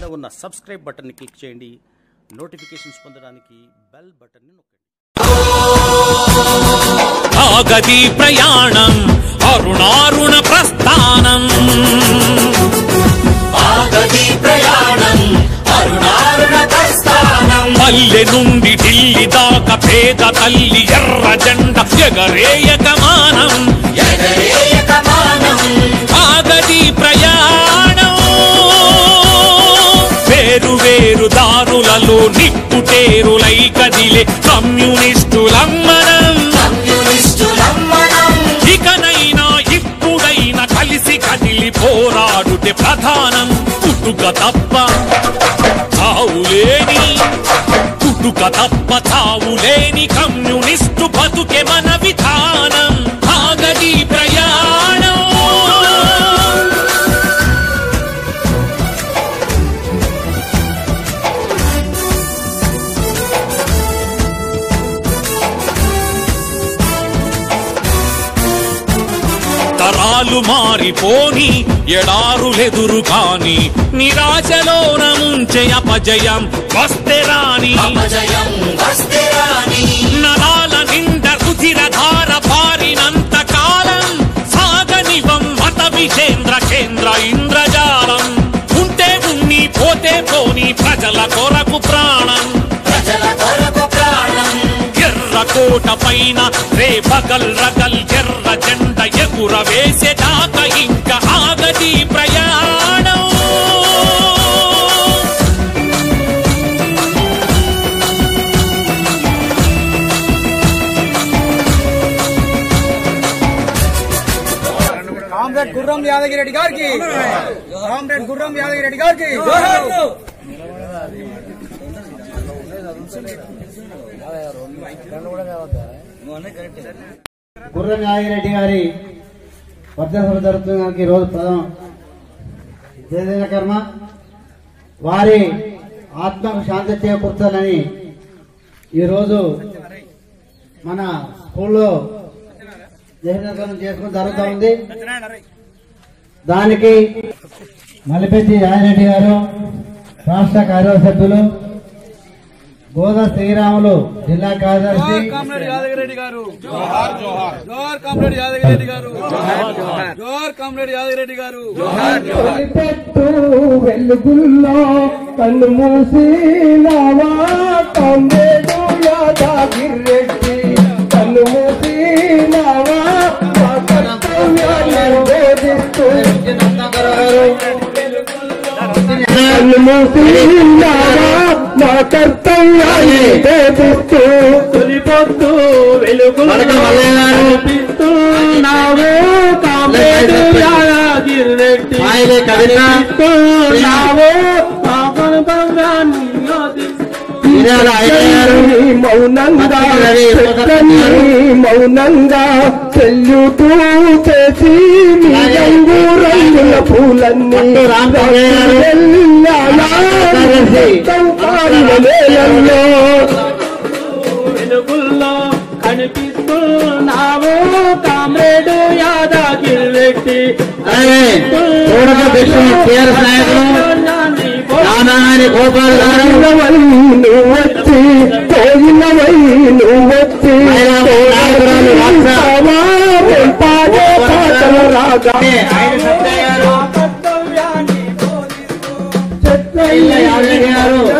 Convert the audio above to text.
కింద ఉన్న సబ్స్క్రైబ్ బటన్ని క్లిక్ చేయండి నోటిఫికేషన్స్ పొందడానికి బెల్ బటన్ని నొక్కండి ఆగది ప్రయాణం అరుణారుణ ప్రస్థానం ఆగది ప్రయాణం అరుణారుణ ప్రస్థానం పల్లె నుండి ఢిల్లీ దాకా పేద తల్లి ఎర్ర జెండ ఎగరేయకమానం ఎగరేయకమానం ఆగది ప్రయాణం వేరు వేరు దారులలో నిప్పుటేరులై కదిలే కమ్యూనిస్టులమ్మనం కమ్యూనిస్టులమ్మనం ఇకనైనా ఇప్పుడైనా కలిసి కదిలి పోరాడుతే ప్రధానం పుట్టుక తప్ప చావులేని పుట్టుక తప్ప చావులేని కమ్యూనిస్టు బతుకే మన విధానం ఆగది ప్రయాణం తరాలు మారిపోని ఎడారులెదురు కాని నిరాశలోన ముంచె అపజయం వస్తే రాని అపజయం వస్తే రాని నరాల నిండ రుధిరధార పారినంత కాలం సాగనివం మత విజేంద్ర కేంద్ర ఇంద్రజాలం ఉంటే ఉన్ని పోతే పోని ప్రజల కొరకు ప్రాణం ప్రజల కొరకు ప్రాణం ఎర్ర కోట పైన రే పగల్ రగల్ ఎర్ర జెండ ఎగుర వేసేదాకా ఇంకా ఆగది ప్రయాణం కామ్రేడ్ గుర్రం యాదగిరెడ్డి గారికి కామ్రేడ్ గుర్రం యాదగిరెడ్డి గారికి గుర్రం నాగిరెడ్డి గారి వర్ధసభ జరుగుతున్న ఈ రోజు ప్రథమ జయదేవ కర్మ వారి ఆత్మకు శాంతి చేకూర్చాలని ఈరోజు మన స్కూల్లో జయదేవకరణం చేసుకుని జరుగుతూ ఉంది దానికి మలిపెట్టి రాజిరెడ్డి గారు రాష్ట్ర కార్యవర్గ సభ్యులు గోదా శ్రీరాములు జిల్లా కార్యదర్శి కామ్రేడ్ యాదగిరెడ్డి గారు జోహార్ జోహార్ జోహార్ కామ్రేడ్ యాదగిరెడ్డి గారు జోహార్ కామ్రేడ్ యాదగిరెడ్డి గారు పెట్టు వెలుగుల్లో కన్ను మూసినావా తొందేడు యాదాగిరెడ్డి కన్ను మూసినావా మా కర్తవ్యాన్ని బోధిస్తూ కన్ను మూసినావా మా కర్తవ్యాన్ని బోధిస్తూ తొలిపొద్దు వెలుగుల్లో కనిపిస్తున్నావే కామేడు యాదగిరెడ్డి కనిపిస్తున్నావే మా కర్తవ్యాన్ని మౌనంగా చెట్లన్నీ మౌనంగా చెల్లుతూ చేసి మీ రంగు రంగుల పూలన్నీ నేలల్లో వెలుగుల్లో కనిపిస్తున్నావు కామ్రేడు యాదగిరెడ్డి పోయినవై నువ్వు వచ్చి పోయినవై నువ్వు వచ్చి పాడే పాటలు రాగా చెట్లయ్య